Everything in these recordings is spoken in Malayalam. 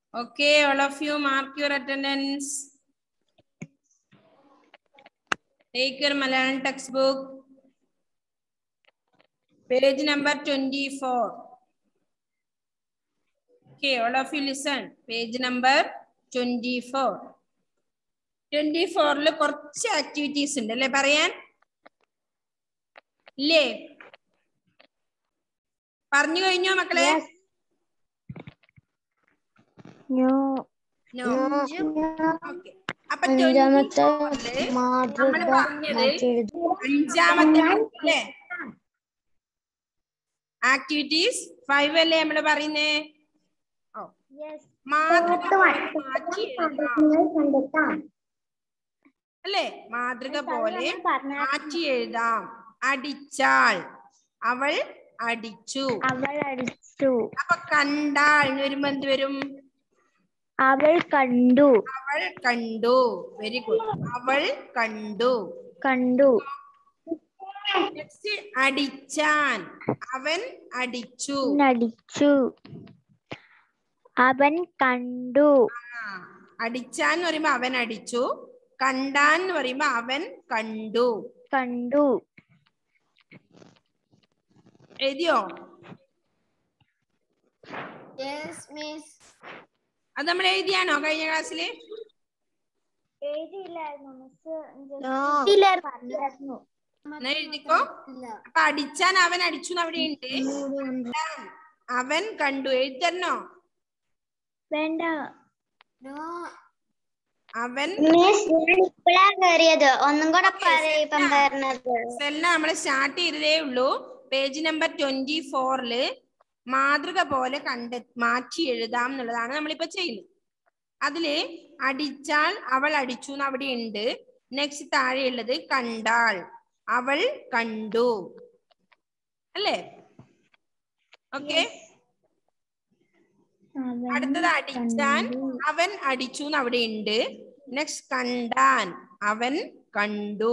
Okay, all of you mark your attendance. Take your Malayalam textbook. Page number 24. Okay, all of you listen. Page number 24. 24 ല് കുറച്ച് ആക്ടിവിറ്റീസ് ഉണ്ട് അല്ലേ പറയാൻ ഇല്ലേ പറഞ്ഞു കഴിഞ്ഞോ മക്കളെ No. No. Okay. അപ്പൊ അഞ്ചാമത്തെ 24 ല് മാതൃക നമ്മള് പറഞ്ഞത് മാറ്റിയെഴുതി അഞ്ചാമത്തെ അല്ലേ ആക്ടിവിറ്റീസ് ഫൈവ് അല്ലേ നമ്മള് പറയുന്നേ ഓ മാതൃക മാറ്റി എഴുതാം. അല്ലേ മാതൃക പോലെ മാറ്റി എഴുതാം അടിച്ചാൾ അവൾ അടിച്ചു അവൾ അടിച്ചു അപ്പൊ കണ്ടാൾ എന്ന് വരുമ്പോ എന്ത് വരും അവൾ കണ്ടു അവൾ കണ്ടു വെരി ഗുഡ് അവൾ കണ്ടു കണ്ടു നെക്സ്റ്റ് അടിച്ചാൻ അവൻ അടിച്ചു അടിച്ചു അവൻ കണ്ടു ആ, അടിച്ചാൻ എന്ന് പറയുമ്പോ അവൻ അടിച്ചു കണ്ടാൻ എന്ന് പറയുമ്പോ അവൻ കണ്ടു കണ്ടു എഴുതിയോ അത് നമ്മൾ എഴുതിയാണോ കഴിഞ്ഞ ക്ലാസ്സില് എന്നാ എഴുതിക്കോ അപ്പൊ അടിച്ചാൻ അവൻ അടിച്ചു എന്ന് അവിടെ ഉണ്ട് കണ്ടാൻ അവൻ കണ്ടു എഴുതരണോ വേണ്ട അവൻ ഇപ്പഴാ കയറിയത് ഒന്നും കൂടെ പറയിപ്പം പറഞ്ഞത് സെല്ല നമ്മൾ സ്റ്റാർട്ട് ചെയ്തതേ ഉള്ളൂ പേജ് നമ്പർ ട്വന്റി ഫോറില് മാതൃക പോലെ കണ്ട മാറ്റി എഴുതാം എന്നുള്ളതാണ് നമ്മളിപ്പോ ചെയ്യുന്നത് അതില് അടിച്ചാൽ അവൾ അടിച്ചു എന്ന് അവിടെ ഉണ്ട് നെക്സ്റ്റ് താഴെയുള്ളത് കണ്ടാൾ അവൾ കണ്ടു അല്ലേ ഓക്കെ അടുത്തത് അടിച്ചാൻ അവൻ അടിച്ചു എന്ന് അവിടെ ഉണ്ട് നെക്സ്റ്റ് കണ്ടാൻ അവൻ കണ്ടു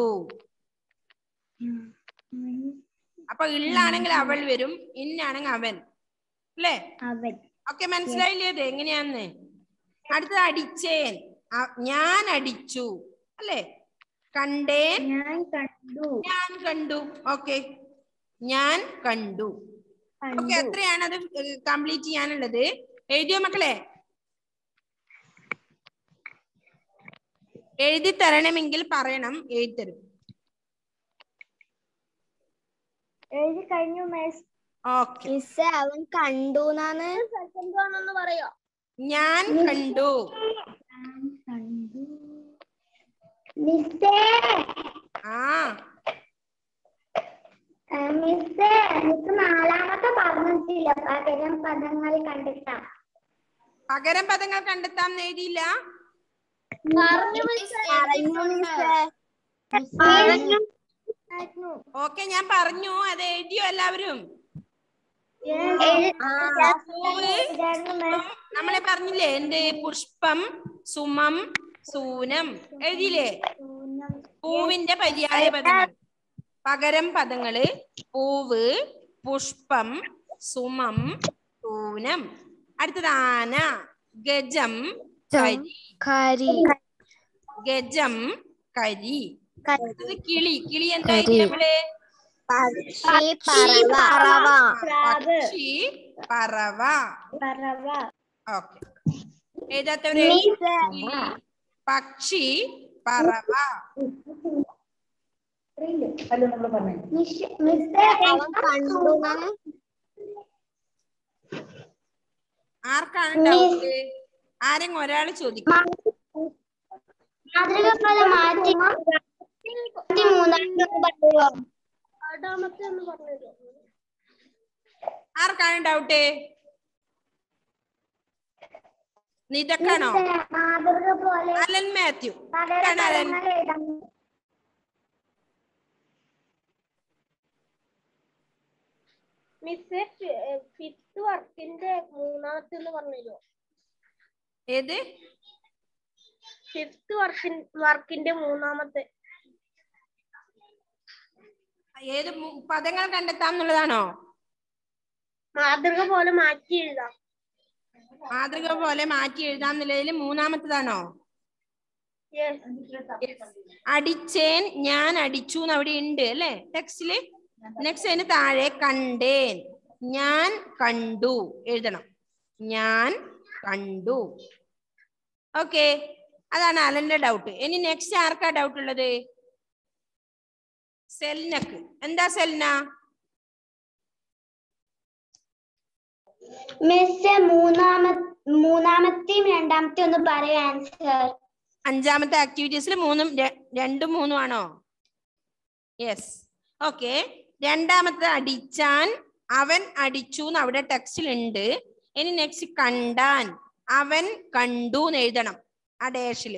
അപ്പൊ ഇള്ളാണെങ്കിൽ അവൾ വരും ഇന്നാണെങ്കിൽ അവൻ അല്ലേ അവൻ ഒക്കെ മനസ്സിലായില്ലേ അത് എങ്ങനെയാന്ന് അടുത്തത് അടിച്ചേൻ അ- ഞാൻ അടിച്ചു അല്ലേ കണ്ടേൻ ഞാൻ കണ്ടു ഞാൻ കണ്ടു ഓക്കെ ഞാൻ കണ്ടു ഓക്കെ എത്രയാണ് അത് കംപ്ലീറ്റ് ചെയ്യാനുള്ളത് എഴുതിയോ മക്കളെ എഴുതി തരണമെങ്കിൽ പറയണം എഴുതി തരും എഴുതി കഴിഞ്ഞു മിസ് ഓക്കെ മിസ് അവൻ കണ്ടു എന്നാണ് സെക്കൻഡ് പറയോ ഞാൻ കണ്ടു കണ്ടു മിസ്സേ ആ മിസ്സേ മിസ് നാലാമത്തെ പറഞ്ഞിട്ടില്ല പകരം പദങ്ങൾ കണ്ടെത്താം പകരം പദങ്ങൾ കണ്ടെത്താം എന്ന് എഴുതിയില്ല പറഞ്ഞു പറഞ്ഞു ഓക്കെ ഞാൻ പറഞ്ഞു അത് എഴുതിയോ എല്ലാവരും പൂവ് നമ്മളെ പറഞ്ഞില്ലേ എന്ത് പുഷ്പം സുമം സൂനം എഴുതിയില്ലേ പൂവിന്റെ പര്യായ പദങ്ങൾ പകരം പദങ്ങള് പൂവ് പുഷ്പം സുമം സൂനം അടുത്തത് ആന ഗജം കരി കരി ഗജം കരി അടുത്തത് കിളി കിളി എന്താ കരി. നമ്മള് പറവ പക്ഷി പറവ പറവ ഓക്കെ എഴുതാത്തവര് കിളി, പക്ഷി പറവ ആർക്കാണ് ഡൗട്ട് ആരെങ്കിലും ഒരാൾ ചോദിക്കും മാതൃക പദം മാറ്റി മൂന്നാമത്തെ പറയുമോ ആർക്കാണ് ഡൗട്ട് നിതക്കാണോ മാതൃക പോലെ അലൻ മാത്യു പകരം ഇതാണ് അലൻ പദങ്ങൾ എഴുതാം മിസ് ഫിഫ്ത് വർക്കിന്റെ മൂന്നാമത്തെ എന്ന് പറഞ്ഞുതരുമോ ഏത് ഫിഫ്ത് വർക്കിൻ വർക്കിന്റെ മൂന്നാമത്തെ ഏത് മു- പദങ്ങൾ കണ്ടെത്താം എന്നുള്ളതാണോ മാതൃക പോലെ മാറ്റി എഴുതാം മാതൃക പോലെ മാറ്റി എഴുതാം എന്നുള്ളതിൽ മൂന്നാമത്തതാണോ അടിച്ചേൻ ഞാൻ അടിച്ചു എന്ന് അവിടെ ഉണ്ട് അല്ലെ ടെക്സ്റ്റില് നെക്സ്റ്റ് അതിന് താഴെ കണ്ടേൻ ഞാൻ കണ്ടു എഴുതണം ഞാൻ കണ്ടു ഓക്കെ അതാണ് അലന്റെ ഡൗട്ട് ഇനി നെക്സ്റ്റ് ആർക്കാ ഡൗട്ട് ഉള്ളത് സെൽനക്ക് എന്താ സെൽന മിസ് മൂന്നാമ മൂന്നാമത്തെയും രണ്ടാമത്തെയും ഒന്ന് പറയൂ ആൻസർ അഞ്ചാമത്തെ ആക്ടിവിറ്റീസിൽ മൂന്നും ര- രണ്ടും മൂന്നും ആണോ യെസ് ഓക്കെ രണ്ടാമത്തെ അടിച്ചാൻ അവൻ അടിച്ചു എന്ന് അവിടെ ടെക്സ്റ്റിൽ ഉണ്ട് ഇനി നെക്സ്റ്റ് കണ്ടാൻ അവൻ കണ്ടു എന്ന് എഴുതണം ആ ഡേഷില്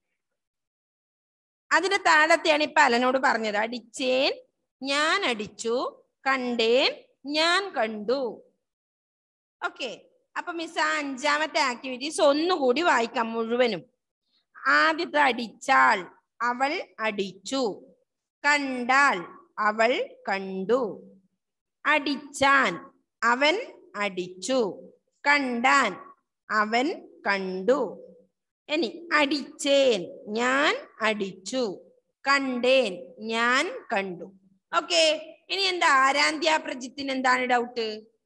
അതിന്റെ താഴത്തെയാണ് ഇപ്പൊ അലനോട് പറഞ്ഞത് അടിച്ചേൻ ഞാൻ അടിച്ചു കണ്ടേൻ ഞാൻ കണ്ടു ഓക്കെ അപ്പൊ മിസ് ആ അഞ്ചാമത്തെ ആക്ടിവിറ്റീസ് ഒന്നുകൂടി വായിക്കാം മുഴുവനും ആദ്യത്തെ അടിച്ചാൾ അവൾ അടിച്ചു കണ്ടാൽ അവൾ കണ്ടു അടിച്ചാൻ അവൻ അടിച്ചു കണ്ടാൻ അവൻ കണ്ടു ഇനി അടിച്ചേൻ ഞാൻ അടിച്ചു കണ്ടേൻ ഞാൻ കണ്ടു ഓക്കെ ഇനി എന്താ ആരാന്ത്യ പ്രജിത്തിന് എന്താണ് ഡൗട്ട്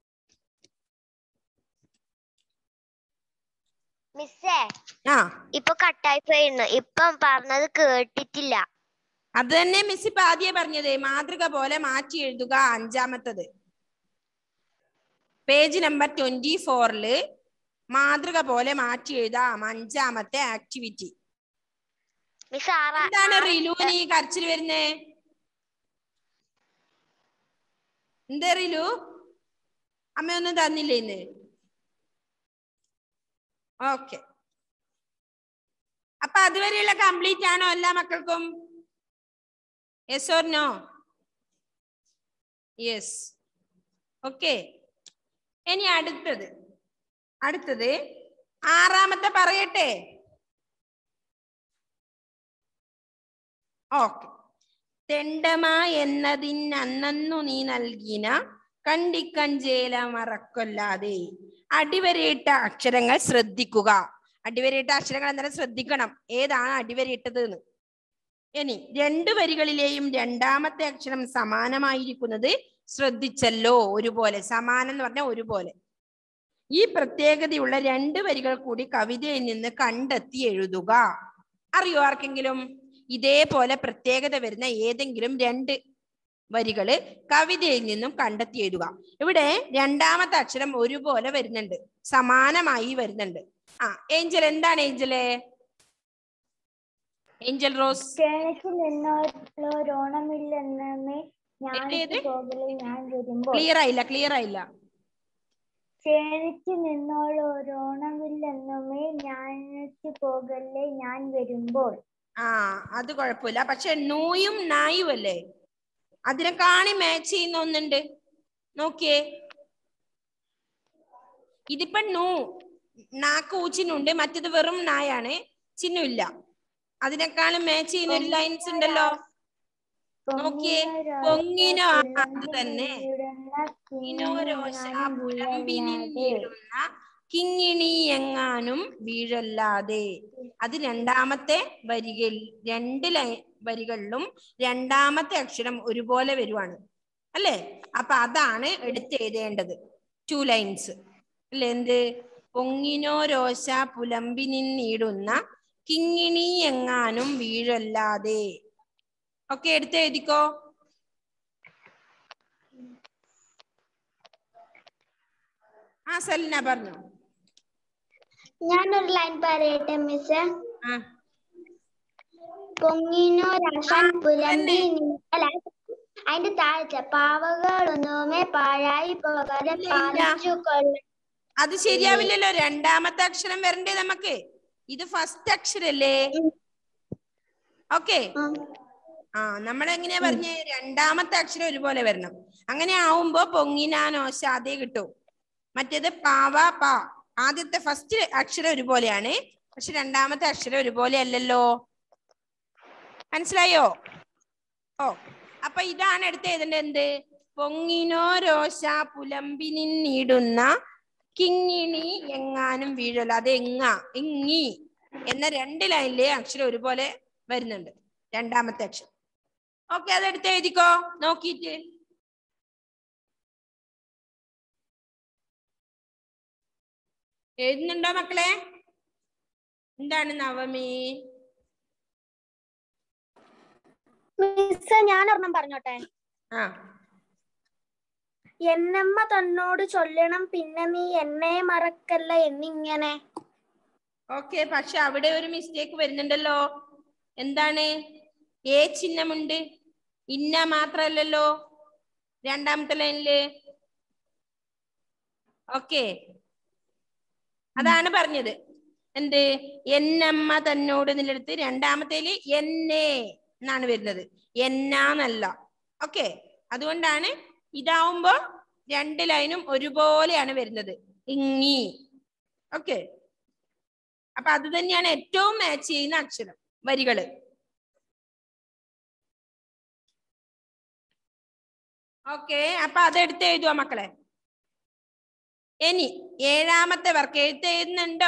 മിസ്സേ ആ ഇപ്പൊ കട്ടായി പോയിരുന്നു ഇപ്പം പറഞ്ഞത് കേട്ടിട്ടില്ല അത് തന്നെ മിസ് ഇപ്പൊ ആദ്യം പറഞ്ഞത് മാതൃക പോലെ മാറ്റി എഴുതുക അഞ്ചാമത്തത് പേജ് നമ്പർ ട്വന്റി ഫോറില് മാതൃക പോലെ മാറ്റി എഴുതാം അഞ്ചാമത്തെ ആക്ടിവിറ്റി മിസ് ആറാ എന്താണ് റിലുവിന് ഈ കരച്ചിൽ വരുന്നേ എന്താ റിലു അമ്മയൊന്നും തന്നില്ലേ ഇന്ന് ഓക്കെ അപ്പൊ അതുവരെയുള്ള കംപ്ലീറ്റ് ആണോ എല്ലാ മക്കൾക്കും yes or no yes okay ഇനി അടുത്തത് അടുത്തത് ആറാമത്തെ പറയട്ടെ ഓക്കെ തെണ്ടമ എന്നതിനന്നു നീ നൽകിന കണ്ടിക്കഞ്ചേല മറക്കൊല്ലാതെ അടിവരയിട്ട അക്ഷരങ്ങൾ ശ്രദ്ധിക്കുക അടിവരയിട്ട അക്ഷരങ്ങൾ എന്തായാലും ശ്രദ്ധിക്കണം ഏതാണ് അടിവരയിട്ടത് എന്ന് ഇനി രണ്ടു വരികളിലെയും രണ്ടാമത്തെ അക്ഷരം സമാനമായിരിക്കുന്നത് ശ്രദ്ധിച്ചല്ലോ ഒരുപോലെ സമാനം എന്ന് പറഞ്ഞാൽ ഒരുപോലെ ഈ പ്രത്യേകതയുള്ള രണ്ട് വരികൾ കൂടി കവിതയിൽ നിന്ന് കണ്ടെത്തി എഴുതുക അറിയോ ആർക്കെങ്കിലും ഇതേപോലെ പ്രത്യേകത വരുന്ന ഏതെങ്കിലും രണ്ട് വരികള് കവിതയിൽ നിന്നും കണ്ടെത്തി എഴുതുക ഇവിടെ രണ്ടാമത്തെ അക്ഷരം ഒരുപോലെ വരുന്നുണ്ട് സമാനമായി വരുന്നുണ്ട് ആ ഏഞ്ചൽ എന്താണ് ഏഞ്ചല് ഏഞ്ചൽ റോസ് ക്ഷണിച്ചു നിന്നോരോണമില്ലെന്നേ ഏത്? പോകലെ ഞാൻ വരുമ്പോൾ ക്ലിയർ ആയില്ല ക്ലിയർ ആയില്ല ക്ഷണിച്ചു നിന്നോരോണമില്ലെന്നുമേ ഞാനിച്ചു പോകല്ലേ ഞാൻ വരുമ്പോൾ ആ അത് കുഴപ്പമില്ല പക്ഷെ നൂയും നായും അല്ലേ അതിനെ കാണി മാച്ച് ചെയ്യുന്ന ഒന്നുണ്ട് നോക്കിയേ ഇതിപ്പോ നൂ നാക്ക് ഊച്ചിനുണ്ട് മറ്റത് വെറും നായാണ് ചിഹ്നമില്ല അതിനേക്കാളും മാച്ച് ചെയ്യുന്ന ഒരു ലൈൻസ് ഉണ്ടല്ലോ നോക്കിയേ പൊങ്ങിനോ ആ, അത് തന്നെ പൊങ്ങിനോ രോഷ പുലമ്പി നിന്നിടുന്ന കിങ്ങിണി എങ്ങാനും വീഴല്ലാതെ അത് രണ്ടാമത്തെ വരികൾ രണ്ട് ലൈ വരികളിലും രണ്ടാമത്തെ അക്ഷരം ഒരുപോലെ വരുവാണ് അല്ലേ അപ്പൊ അതാണ് എടുത്ത് എഴുതേണ്ടത് ടു ലൈൻസ് അല്ലേ എന്ത് പൊങ്ങിനോ രോശ പുലമ്പി നിന്നിടുന്ന കിങ്ങിണി എങ്ങാനും വീഴല്ലാതെ ഒക്കെ എടുത്ത് എഴുതിക്കോ ആ സലിന പറഞ്ഞു ഞാനൊരു ലൈൻ പറയട്ടെ മിസ് ആ പൊങ്ങിനോ രസം പുലമ്പി അല്ല അതിന്റെ താഴ്ച പാവകളൊന്നുമേ പാഴായി പോകാതെ ഇല്ല, ഇല്ല. പാലിച്ചു കൊള്ള അത് ശരിയാവില്ലല്ലോ രണ്ടാമത്തെ അക്ഷരം വരണ്ടേ നമുക്ക് ഇത് ഫസ്റ്റ് അക്ഷരല്ലേ ഓക്കെ ആ നമ്മൾ എങ്ങനെയാ പറഞ്ഞേ രണ്ടാമത്തെ അക്ഷരം ഒരുപോലെ വരണം അങ്ങനെ ആവുമ്പോ പൊങ്ങിനാനോശ അതേ കിട്ടും മറ്റേത് പാവ പാ ആദ്യത്തെ ഫസ്റ്റ് അക്ഷരം ഒരുപോലെയാണ് പക്ഷെ രണ്ടാമത്തെ അക്ഷരം ഒരുപോലെ അല്ലല്ലോ മനസ്സിലായോ ഓ അപ്പൊ ഇതാണ് എടുത്ത് എഴുതേണ്ടത് എന്ത് പൊങ്ങിനോ രോശ പുലമ്പി നിന്നിടുന്ന കിങ്ങിണി എങ്ങാനും വീഴല അത് എങ്ങ ഇങ്ങി എന്ന രണ്ട് ലൈനിലെ അക്ഷരം ഒരുപോലെ വരുന്നുണ്ട് രണ്ടാമത്തെ അക്ഷരം ഓക്കെ അതെടുത്ത് എഴുതിക്കോ നോക്കിയിട്ട് എഴുതുന്നുണ്ടോ മക്കളെ എന്താണ് നവമി മിസ് ഞാൻ ഒരെണ്ണം പറഞ്ഞോട്ടെ ആ എന്നമ്മ തന്നോട് ചൊല്ലണം പിന്നെ നീ എന്നെ മറക്കല്ല എന്നിങ്ങനെ ഓക്കെ പക്ഷെ അവിടെ ഒരു മിസ്റ്റേക്ക് വരുന്നുണ്ടല്ലോ എന്താണ് ഏ ചിഹ്നമുണ്ട് ഇന്ന മാത്രല്ലല്ലോ രണ്ടാമത്തെ ലൈനില് ഓക്കെ അതാണ് പറഞ്ഞത് എന്ത് എന്നമ്മ തന്നോട് എന്നുള്ളടുത്ത് രണ്ടാമത്തേല് എന്നെ എന്നാണ് വരുന്നത് എന്നാന്നല്ല ഓക്കെ അതുകൊണ്ടാണ് ഇതാവുമ്പോ രണ്ട് ലൈനും ഒരുപോലെയാണ് വരുന്നത് ഇങ്ങി ഓക്കെ അപ്പൊ അത് തന്നെയാണ് ഏറ്റവും മാച്ച് ചെയ്യുന്ന അക്ഷരം വരികള് ഓക്കെ അപ്പൊ അതെടുത്ത് എഴുതുക മക്കളെ ഇനി ഏഴാമത്തെ വർക്ക് എഴുത്ത് എഴുതുന്നുണ്ടോ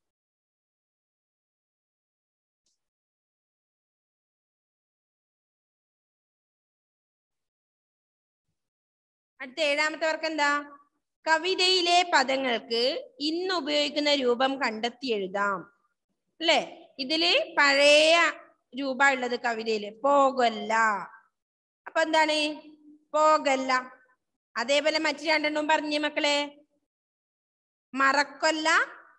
അടുത്ത ഏഴാമത്തെ വർക്ക് എന്താ കവിതയിലെ പദങ്ങൾക്ക് ഇന്ന് ഉപയോഗിക്കുന്ന രൂപം കണ്ടെത്തി എഴുതാം അല്ലേ ഇതില് പഴയ രൂപ ഉള്ളത് കവിതയില് പോകല്ല അപ്പൊ എന്താണ് പോകല്ല അതേപോലെ മറ്റു രണ്ടെണ്ണവും പറഞ്ഞേ മക്കളെ മറക്കൊല്ല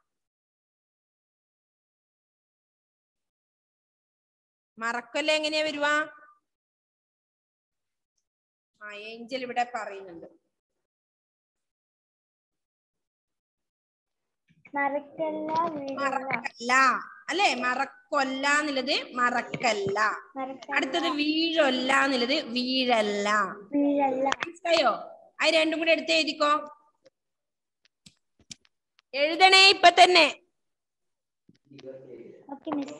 മറക്കൊല്ല എങ്ങനെയാ വരുവാ ആ ഏഞ്ചൽ ഇവിടെ പറയുന്നുണ്ട് മറക്കല്ല മറക്കല്ല അല്ലെ മറക്കൊല്ല എന്നുള്ളത് മറക്കല്ല അടുത്തത് വീഴൊല്ല എന്നുള്ളത് വീഴല്ല വീഴല്ല മനസ്സിലായോ അത് രണ്ടും കൂടെ എടുത്ത് എഴുതിക്കോ എഴുതണേ ഇപ്പൊ തന്നെ ഓക്കെ മിസ്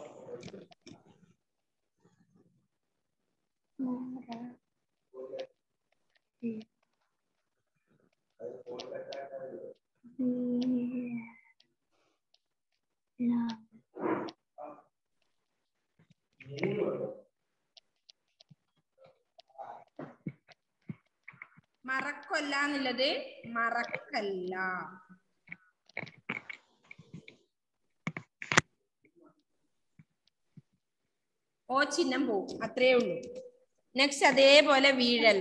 മറക്കൊല്ല എന്നുള്ളത് മറക്കല്ല ഓ ചിഹ്നം പോവും അത്രേ ഉള്ളൂ നെക്സ്റ്റ് അതേപോലെ വീഴല്ല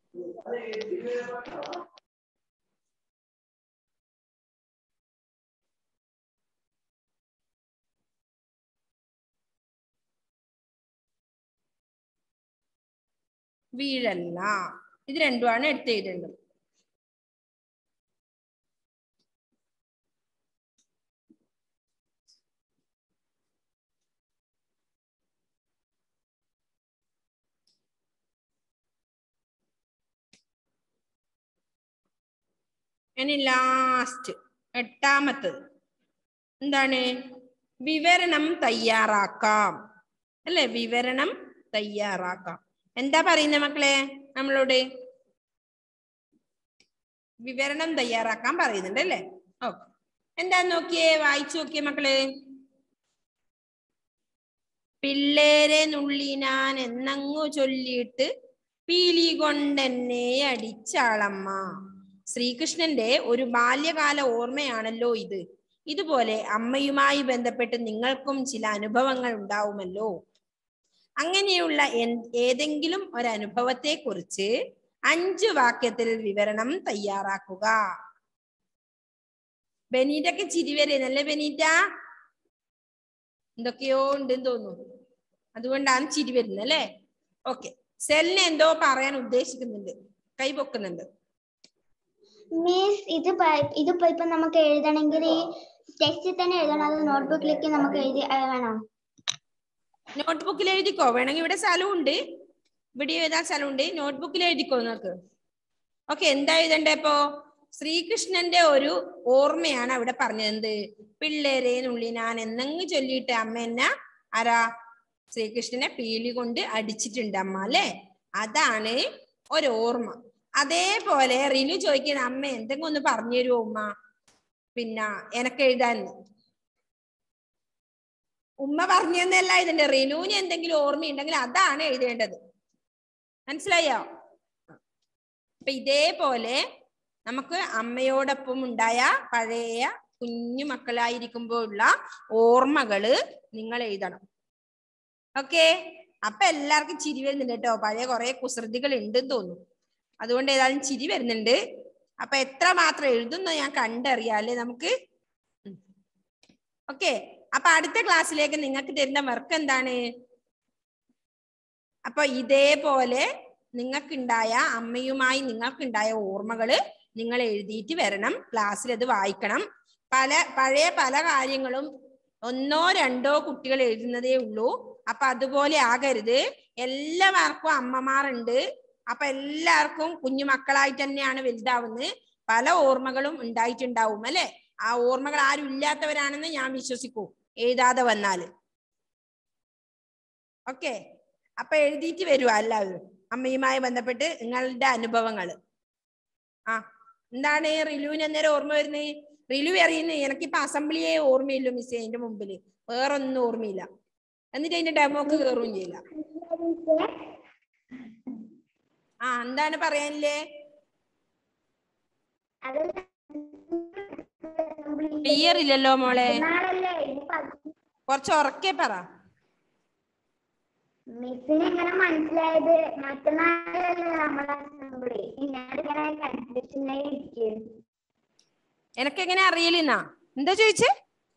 വീഴല്ല ഇത് രണ്ടുമാണ് എടുത്ത് എഴുതേണ്ടത് ഇനി ലാസ്റ്റ് എട്ടാമത്തത് എന്താണ് വിവരണം തയ്യാറാക്കാം അല്ലെ വിവരണം തയ്യാറാക്കാം എന്താ പറയുന്ന മക്കളെ നമ്മളോട് വിവരണം തയ്യാറാക്കാൻ പറയുന്നുണ്ട് അല്ലേ ഓക്കെ എന്താ നോക്കിയേ വായിച്ചു നോക്കിയേ മക്കള് പിള്ളേരെ നുള്ളിനാൻ എന്നങ്ങു ചൊല്ലിയിട്ട് പീലി കൊണ്ടെന്നെ അടിച്ചാളമ്മ ശ്രീകൃഷ്ണന്റെ ഒരു ബാല്യകാല ഓർമ്മയാണല്ലോ ഇത് ഇതുപോലെ അമ്മയുമായി ബന്ധപ്പെട്ട് നിങ്ങൾക്കും ചില അനുഭവങ്ങൾ ഉണ്ടാവുമല്ലോ അങ്ങനെയുള്ള എൻ- ഏതെങ്കിലും ഒരനുഭവത്തെ കുറിച്ച് അഞ്ച് വാക്യത്തിൽ വിവരണം തയ്യാറാക്കുക ബെനീറ്റൊക്കെ ചിരി വരുന്നല്ലേ ബെനീറ്റ എന്തൊക്കെയോ ഉണ്ടെന്ന് തോന്നുന്നു അതുകൊണ്ടാണ് ചിരി വരുന്നത് അല്ലേ ഓക്കെ സെല്ലിനെ എന്തോ പറയാൻ ഉദ്ദേശിക്കുന്നുണ്ട് കൈ പൊക്കുന്നുണ്ട് മീൻസ് ഇത് പ- ഇതിപ്പോ ഇപ്പൊ നമുക്ക് എഴുതണമെങ്കിൽ ഈ ടെക്സ്റ്റിൽ തന്നെ എഴുതണം അത് നോട്ട്ബുക്കിലേക്ക് നമുക്ക് എഴുതി ആ, വേണോ നോട്ട്ബുക്കിൽ എഴുതിക്കോ വേണമെങ്കിൽ ഇവിടെ സ്ഥലമുണ്ട് ഇവിടെ എഴുതാൻ സ്ഥലമുണ്ട് നോട്ട്ബുക്കിൽ എഴുതിക്കോ നിങ്ങൾക്ക് ഓക്കെ എന്താ എഴുതണ്ടേ ഇപ്പോ ശ്രീകൃഷ്ണന്റെ ഒരു ഓർമ്മയാണ് അവിടെ പറഞ്ഞത് എന്ത് പിള്ളേരെ നുള്ളി ഞാൻ എന്നെങ്ങ് ചൊല്ലിയിട്ട് അമ്മ എന്നെ ആരാ ശ്രീകൃഷ്ണനെ പീലി കൊണ്ട് അടിച്ചിട്ടുണ്ട് അമ്മ അല്ലെ അതാണ് ഒരു ഓർമ്മ അതേപോലെ റിനു ചോദിക്കുന്ന അമ്മ എന്തെങ്കിലും ഒന്ന് പറഞ്ഞു തരുമോ ഉമ്മ പിന്നെ എനക്ക് എഴുതാൻ ഉമ്മ പറഞ്ഞതല്ല ഇതിന്റെ റിനുവിന് എന്തെങ്കിലും ഓർമ്മയുണ്ടെങ്കിൽ അതാണ് എഴുതേണ്ടത് മനസ്സിലായോ അപ്പൊ ഇതേപോലെ നമുക്ക് അമ്മയോടൊപ്പം ഉണ്ടായ പഴയ കുഞ്ഞു മക്കളായിരിക്കുമ്പോൾ ഉള്ള ഓർമ്മകള് നിങ്ങൾ എഴുതണം ഓക്കെ അപ്പൊ എല്ലാവർക്കും ചിരി വരുന്നുണ്ട് കേട്ടോ പഴയ കുറെ കുസൃതികൾ ഉണ്ടെന്ന് തോന്നുന്നു അതുകൊണ്ട് ഏതായാലും ചിരി വരുന്നുണ്ട് അപ്പൊ എത്ര മാത്രം എഴുതുന്നു ഞാൻ കണ്ടറിയാല്ലേ നമുക്ക് ഓക്കെ അപ്പൊ അടുത്ത ക്ലാസ്സിലേക്ക് നിങ്ങൾക്ക് തരുന്ന വർക്ക് എന്താണ് അപ്പൊ ഇതേപോലെ നിങ്ങൾക്കുണ്ടായ അമ്മയുമായി നിങ്ങൾക്കുണ്ടായ ഓർമ്മകള് നിങ്ങൾ എഴുതിയിട്ട് വരണം ക്ലാസ്സിൽ അത് വായിക്കണം പല പഴയ പല കാര്യങ്ങളും ഒന്നോ രണ്ടോ കുട്ടികൾ എഴുതുന്നതേ ഉള്ളൂ അപ്പൊ അതുപോലെ ആകരുത് എല്ലാവർക്കും അമ്മമാരുണ്ട് അപ്പൊ എല്ലാവർക്കും കുഞ്ഞു മക്കളായിട്ട് തന്നെയാണ് വലുതാവുന്നത് പല ഓർമ്മകളും ഉണ്ടായിട്ടുണ്ടാവും അല്ലെ ആ ഓർമ്മകൾ ആരും ഇല്ലാത്തവരാണെന്ന് ഞാൻ വിശ്വസിക്കൂ എഴുതാതെ വന്നാല് ഓക്കെ അപ്പൊ എഴുതിയിട്ട് വരുവാ എല്ലാവരും അമ്മയുമായി ബന്ധപ്പെട്ട് നിങ്ങളുടെ അനുഭവങ്ങൾ ആ എന്താണ് റിലുവിന് അന്നേരം ഓർമ്മ വരുന്നത് റിലു അറിയുന്നത് എനിക്കിപ്പോ അസംബ്ലിയെ ഓർമ്മയില്ല മിസ് എന്റെ മുമ്പില് വേറൊന്നും ഓർമ്മയില്ല എന്നിട്ട് അതിന്റെ ഡെമോക്ക് കയറുകയും ചെയ്യില്ല ആ എന്താണ് പറയാനില്ലേ ക്ലിയർ ഇല്ലല്ലോ മോളെ കുറച്ച് ഉറക്കെ പറ മിസ്സിന് ഇങ്ങനെ മനസ്സിലായത് മറ്റന്നാളല്ലേ നമ്മളെ അസംബ്ലി ഞാനിങ്ങനെ കൺഫ്യൂഷനായി ഇരിക്കുന്നു എനക്കെങ്ങനെ അറിയില്ലെന്നാ എന്താ ചോദിച്ചേ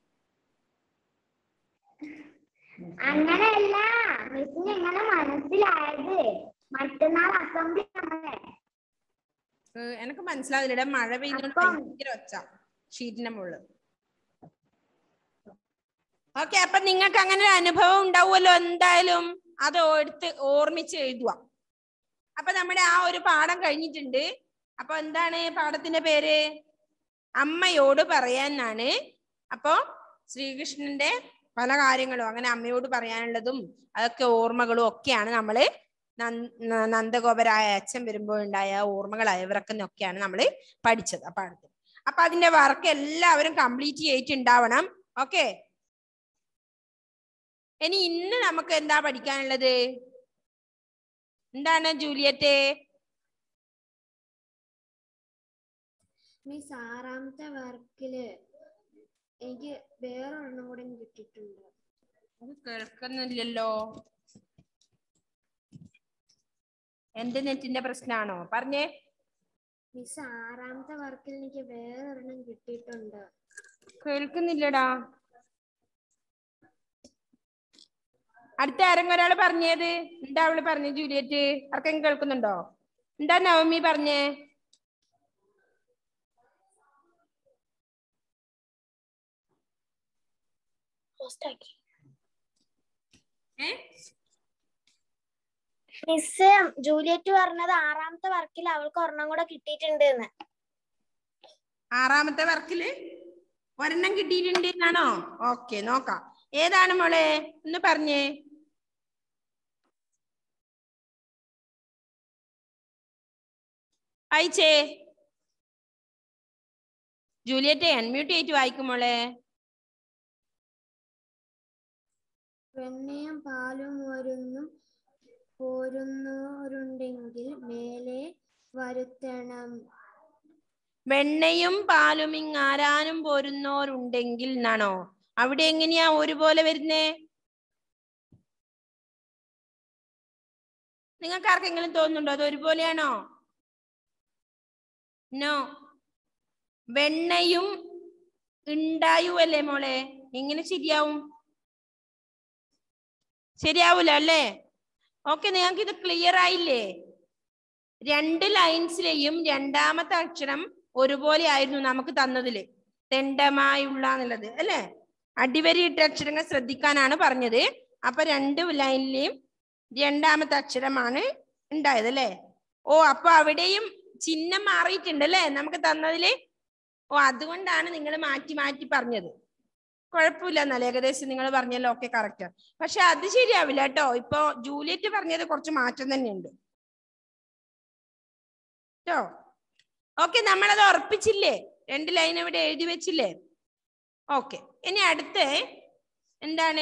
അങ്ങനെയല്ല മിസ്സിന് എങ്ങനെ മനസ്സിലായത് മറ്റന്നാൾ അസംബ്ലി നമ്മളെ ഏഹ് എനക്ക് മനസ്സിലാവില്ല മഴ പെയ്യുന്നോണ്ട് അപ്പം- ഭയങ്കര ഒച്ച ഷീറ്റിന്റെ മുകളിൽ ഓക്കെ അപ്പൊ നിങ്ങൾക്ക് അങ്ങനെ ഒരു അനുഭവം ഉണ്ടാവുമല്ലോ എന്തായാലും അത് എടുത്ത് ഓർമ്മിച്ച് എഴുതുക അപ്പൊ നമ്മുടെ ആ ഒരു പാഠം കഴിഞ്ഞിട്ടുണ്ട് അപ്പൊ എന്താണ് പാഠത്തിന്റെ പേര് അമ്മയോട് പറയാനാണ് അപ്പൊ ശ്രീകൃഷ്ണന്റെ പല കാര്യങ്ങളും അങ്ങനെ അമ്മയോട് പറയാനുള്ളതും അതൊക്കെ ഓർമ്മകളും ഒക്കെയാണ് നമ്മള് നന്ദ- ന- നന്ദഗോപരായ അച്ഛൻ വരുമ്പോഴുണ്ടായ ഓർമ്മകളായവരൊക്കെ ഒക്കെയാണ് നമ്മൾ പഠിച്ചത് ആ പാഠത്തിൽ അപ്പൊ അതിന്റെ വർക്ക് എല്ലാവരും കംപ്ലീറ്റ് ചെയ്തിട്ടുണ്ടാവണം ഓക്കെ ഇനി ഇന്ന് നമുക്ക് എന്താ പഠിക്കാനുള്ളത് എന്താണ് ജൂലിയറ്റ് മിസ് ആറാമത്തെ വർക്കില് എനിക്ക് വേറെ ഒരെണ്ണം കൂടെ കിട്ടിയിട്ടുണ്ട് കേൾക്കുന്നില്ലല്ലോ എന്റെ നെറ്റിന്റെ പ്രശ്നമാണോ പറഞ്ഞേ മിസ് ആറാമത്തെ വർക്കിൽ എനിക്ക് വേറെ ഒരെണ്ണം കിട്ടിയിട്ടുണ്ട് കേൾക്കുന്നില്ലടാ അടുത്ത ആരെങ്കിലും ഒരാള് പറഞ്ഞത് എന്താ അവള് പറഞ്ഞേ ജൂലിയറ്റ് ആർക്കെങ്കിലും കേൾക്കുന്നുണ്ടോ എന്താ നവമി പറഞ്ഞേ ഏ മിസ് ജൂലിയറ്റ് പറഞ്ഞത് ആറാമത്തെ വർക്കിൽ അവൾക്ക് ഒരെണ്ണം കൂടെ കിട്ടിയിട്ടുണ്ട് എന്ന് ആറാമത്തെ വർക്കില് ഒരെണ്ണം കിട്ടിയിട്ടുണ്ട് എന്നാണോ ഓക്കെ നോക്കാം ഏതാണ് മോളെ ഒന്ന് പറഞ്ഞേ വായിച്ചേ ജൂലിയറ്റെ അൺമ്യൂട്ട് ചെയ്തിട്ട് വായിക്കും മോളെ വെണ്ണയും പാലും വരുന്നു പോരുന്നവരുണ്ടെങ്കിൽ മേലെ വരുത്തണം വെണ്ണയും പാലും ഇങ്ങാരാനും പോരുന്നോരുണ്ടെങ്കിൽ എന്നാണോ അവിടെ എങ്ങനെയാ ഒരുപോലെ വരുന്നേ നിങ്ങൾക്ക് ആർക്കെങ്കിലും തോന്നുന്നുണ്ടോ അത് ഒരുപോലെയാണോ നോ വെണ്ണയും ഉണ്ടായു അല്ലേ മോളെ എങ്ങനെ ശരിയാവും ശരിയാവൂല അല്ലേ ഓക്കെ നിങ്ങൾക്ക് ഇത് ക്ലിയർ ആയില്ലേ രണ്ട് ലൈൻസിലെയും രണ്ടാമത്തെ അക്ഷരം ഒരുപോലെ ആയിരുന്നു നമുക്ക് തന്നതില് തെണ്ടമായുള്ള എന്നുള്ളത് അല്ലേ അടിവരിയിട്ട അക്ഷരങ്ങൾ ശ്രദ്ധിക്കാനാണ് പറഞ്ഞത് അപ്പൊ രണ്ട് ലൈനിലെയും രണ്ടാമത്തെ അക്ഷരമാണ് ഉണ്ടായത് അല്ലേ ഓ അപ്പൊ അവിടെയും ചിഹ്നം മാറിയിട്ടുണ്ട് അല്ലേ നമുക്ക് തന്നതില് ഓ അതുകൊണ്ടാണ് നിങ്ങൾ മാറ്റി മാറ്റി പറഞ്ഞത് കുഴപ്പമില്ല എന്നാൽ ഏകദേശം നിങ്ങൾ പറഞ്ഞല്ലോ ഓക്കെ കറക്റ്റ് പക്ഷെ അത് ശരിയാവില്ല കേട്ടോ ഇപ്പൊ ജൂലിയറ്റ് പറഞ്ഞത് കുറച്ച് മാറ്റം തന്നെയുണ്ട് കേട്ടോ ഓക്കെ നമ്മളത് ഉറപ്പിച്ചില്ലേ രണ്ട് ലൈൻ ഇവിടെ എഴുതി വെച്ചില്ലേ ഓക്കെ ഇനി അടുത്ത് എന്താണ്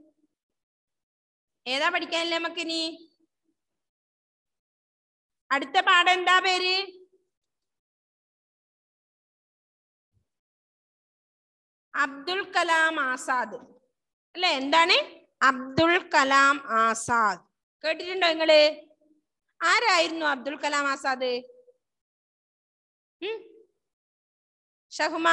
ഏതാ പഠിക്കാനില്ലേ നമുക്കിനി അടുത്ത പാഠം എന്താ പേര് അബ്ദുൽ കലാം ആസാദ് അല്ലെ എന്താണ് അബ്ദുൽ കലാം ആസാദ് കേട്ടിട്ടുണ്ടോ നിങ്ങള് ആരായിരുന്നു അബ്ദുൽ കലാം ആസാദ് ഉം? ഷഹുമ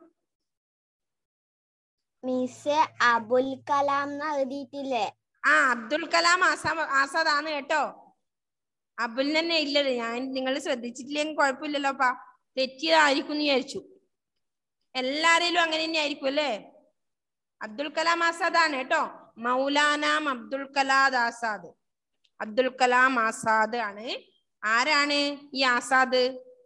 മിസ് അബുൽ കലാം എന്ന് എഴുതിയിട്ടില്ലേ ആ അബ്ദുൽ കലാം ആസാ ആസാദ് ആണ് കേട്ടോ അബുൽ തന്നെ ഇല്ലത് ഞാൻ നിങ്ങൾ ശ്രദ്ധിച്ചിട്ടില്ലെങ്കിൽ കുഴപ്പമില്ലല്ലോപ്പാ തെറ്റിയതായിരിക്കും എന്ന് വിചാരിച്ചു എല്ലാരേലും അങ്ങനെ തന്നെ ആയിരിക്കും അല്ലേ അബ്ദുൽ കലാം ആസാദ് ആണ് കേട്ടോ മൗലാനാം അബ്ദുൽ കലാം ആസാദ് അബ്ദുൽ കലാം ആസാദ് ആണ് ആരാണ് ഈ ആസാദ്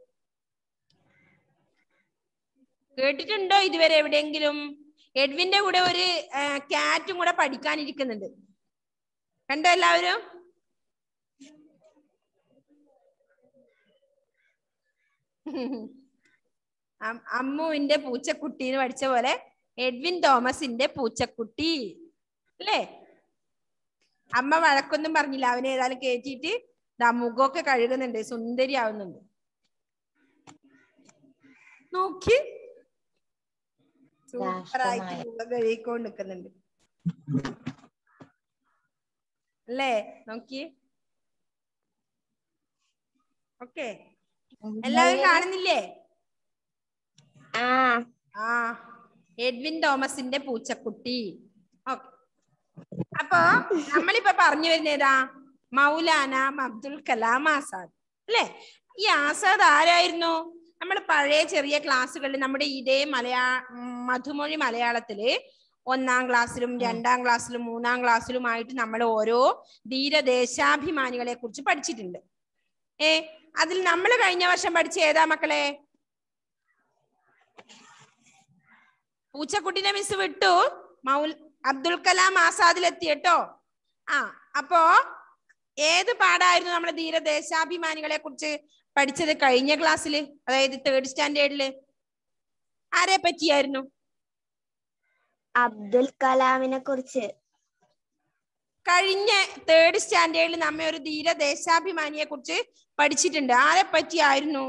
കേട്ടിട്ടുണ്ടോ ഇതുവരെ എവിടെയെങ്കിലും എഡ്വിന്റെ കൂടെ ഒരു ക്യാറ്റും കൂടെ പഠിക്കാനിരിക്കുന്നുണ്ട് കണ്ടോ എല്ലാവരും അം- അമ്മുവിന്റെ പൂച്ചക്കുട്ടി എന്ന് പഠിച്ച പോലെ എഡ്വിൻ തോമസിന്റെ പൂച്ചക്കുട്ടി അല്ലേ അമ്മ വഴക്കൊന്നും പറഞ്ഞില്ല അവനെ ഏതായാലും കേറ്റിയിട്ട് ദാ മുഖമൊക്കെ കഴുകുന്നുണ്ട് സുന്ദരി ആവുന്നുണ്ട് നോക്കി സൂപ്പറായിട്ട് രാഷ്ട്രമായ. മുഖം കഴുകിക്കൊണ്ട് നിൽക്കുന്നുണ്ട് അല്ലേ നോക്കി ഓക്കെ എല്ലാവരും കാണുന്നില്ലേ ആ ആ എഡ്വിൻ തോമസിന്റെ പൂച്ചക്കുട്ടി ഓക്കെ അപ്പൊ നമ്മളിപ്പോ പറഞ്ഞു വരുന്നേതാ മൗലാന അബ്ദുൽ കലാം ആസാദ് അല്ലെ ഈ ആസാദ് ആരായിരുന്നു നമ്മൾ പഴയ ചെറിയ ക്ലാസ്സുകളിൽ നമ്മുടെ ഇതേ മലയാ ഉം, മധുമൊഴി മലയാളത്തില് ഒന്നാം ക്ലാസ്സിലും രണ്ടാം ക്ലാസ്സിലും മൂന്നാം ക്ലാസ്സിലുമായിട്ട് നമ്മൾ ഓരോ ധീരദേശാഭിമാനികളെ കുറിച്ച് പഠിച്ചിട്ടുണ്ട് ഏ അതിൽ നമ്മൾ കഴിഞ്ഞ വർഷം പഠിച്ച ഏതാ മക്കളെ പൂച്ചക്കുട്ടിനെ മിസ് വിട്ടു മൗൽ അബ്ദുൽ കലാം ആസാദിലെത്തി കേട്ടോ ആ അപ്പോ ഏത് പാടായിരുന്നു നമ്മൾ ധീരദേശാഭിമാനികളെ കുറിച്ച് പഠിച്ചത് കഴിഞ്ഞ ക്ലാസ്സിൽ അതായത് തേർഡ് സ്റ്റാൻഡേർഡില് ആരെ പറ്റിയായിരുന്നു അബ്ദുൽ കലാമിനെ കുറിച്ച് കഴിഞ്ഞ തേർഡ് സ്റ്റാൻഡേർഡിൽ നമ്മെ ഒരു ധീരദേശാഭിമാനിയെ കുറിച്ച് പഠിച്ചിട്ടുണ്ട് ആരെ പറ്റിയായിരുന്നു